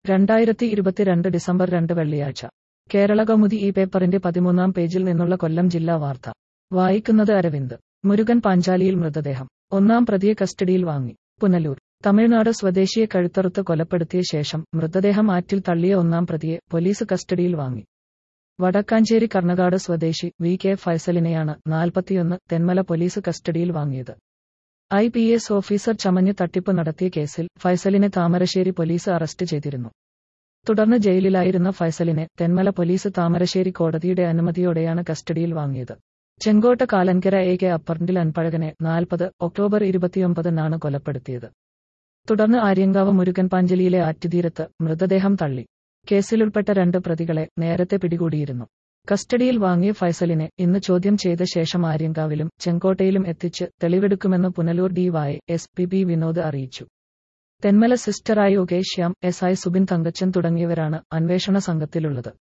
രണ്ടായിരത്തി ഇരുപത്തിരണ്ട് ഡിസംബർ രണ്ട് വെള്ളിയാഴ്ച കേരള കൗമുദി ഈ പേപ്പറിന്റെ പതിമൂന്നാം പേജിൽ നിന്നുള്ള കൊല്ലം ജില്ലാ വാർത്ത വായിക്കുന്നത് അരവിന്ദ് മുരുകൻ പാഞ്ചാലിയിൽ മൃതദേഹം ഒന്നാം പ്രതിയെ കസ്റ്റഡിയിൽ വാങ്ങി പുനലൂർ തമിഴ്നാട് സ്വദേശിയെ കഴുത്തറുത്ത് കൊലപ്പെടുത്തിയ ശേഷം മൃതദേഹം ആറ്റിൽ തള്ളിയ ഒന്നാം പ്രതിയെ പോലീസ് കസ്റ്റഡിയിൽ വാങ്ങി വടക്കാഞ്ചേരി കർണകാട് സ്വദേശി വി കെ ഫൈസലിനെയാണ് നാൽപ്പത്തിയൊന്ന് തെന്മല പോലീസ് കസ്റ്റഡിയിൽ വാങ്ങിയത് ഐ പി എസ് ഓഫീസർ ചമഞ്ഞ് തട്ടിപ്പ് നടത്തിയ കേസിൽ ഫൈസലിനെ താമരശ്ശേരി പോലീസ് അറസ്റ്റ് ചെയ്തിരുന്നു തുടർന്ന് ജയിലിലായിരുന്ന ഫൈസലിനെ തെന്മല പോലീസ് താമരശ്ശേരി കോടതിയുടെ അനുമതിയോടെയാണ് കസ്റ്റഡിയിൽ വാങ്ങിയത് ചെങ്കോട്ട കാലങ്കര എ കെ അപ്പറിന്റിൽ അൻപഴകനെ നാൽപ്പത് ഒക്ടോബർ ഇരുപത്തിയൊമ്പതിനാണ് കൊലപ്പെടുത്തിയത് തുടർന്ന് ആര്യങ്കാവ് മുരുകൻ പാഞ്ചലിയിലെ ആറ്റുതീരത്ത് മൃതദേഹം തള്ളി കേസിലുൾപ്പെട്ട രണ്ട് പ്രതികളെ നേരത്തെ പിടികൂടിയിരുന്നു കസ്റ്റഡിയിൽ വാങ്ങിയ ഫൈസലിനെ ഇന്ന് ചോദ്യം ചെയ്ത ശേഷം ആര്യങ്കാവിലും ചെങ്കോട്ടയിലും എത്തിച്ച് തെളിവെടുക്കുമെന്ന് Punalur DY S P B Vinod അറിയിച്ചു തെന്മല സിസ്റ്ററായി OK Shyam S I Subin Thankachan തുടങ്ങിയവരാണ് അന്വേഷണ സംഘത്തിലുള്ളത്